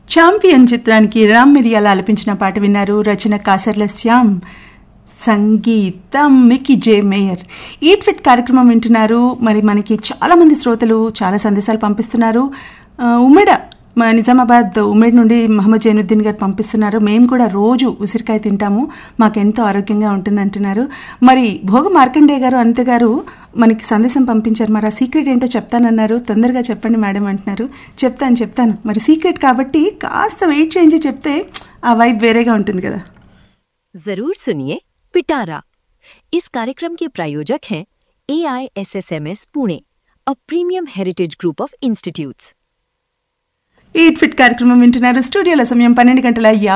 champion చిత్రానికి రామ్ మిరియాల ఆలపించిన పాట విన్నారు రచన కాసర్ల శ్యామ్ సంగీతం Mickey J Meyer eat fit కార్యక్రమం వింటున్నారు మరి మనకి చాలా మంది శ్రోతలు చాలా సందేశాలు పంపిస్తున్నారు ఆ, ఉమ్మెడ మా నిజామాబాద్ ఉమ్మడి నుండి మహమ్మద్ జైనుద్దీన్ గారు పంపిస్తున్నారు మేము కూడా రోజు ఉసిరికాయ తింటాము మాకెంతో ఆరోగ్యంగా ఉంటుంది అంటున్నారు మరి భోగ మార్కండే గారు అంతే గారు మనకి సందేశం పంపించారు మరి ఆ సీక్రెట్ ఏంటో చెప్తానన్నారు తొందరగా చెప్పండి మేడం అంటున్నారు చెప్తాను చెప్తాను మరి సీక్రెట్ కాబట్టి కాస్త వెయిట్ చేయించి చెప్తే ఆ వైబ్ వేరేగా ఉంటుంది కదా जरूर सुनिए पिटारा इस कार्यक्रम के प्रायोजक हैं A I S S M S Pune a premium heritage group of institutes eat fit కార్యక్రమం వింటున్నారు స్టూడియోలో సమయం పన్నెండు గంటల యాభై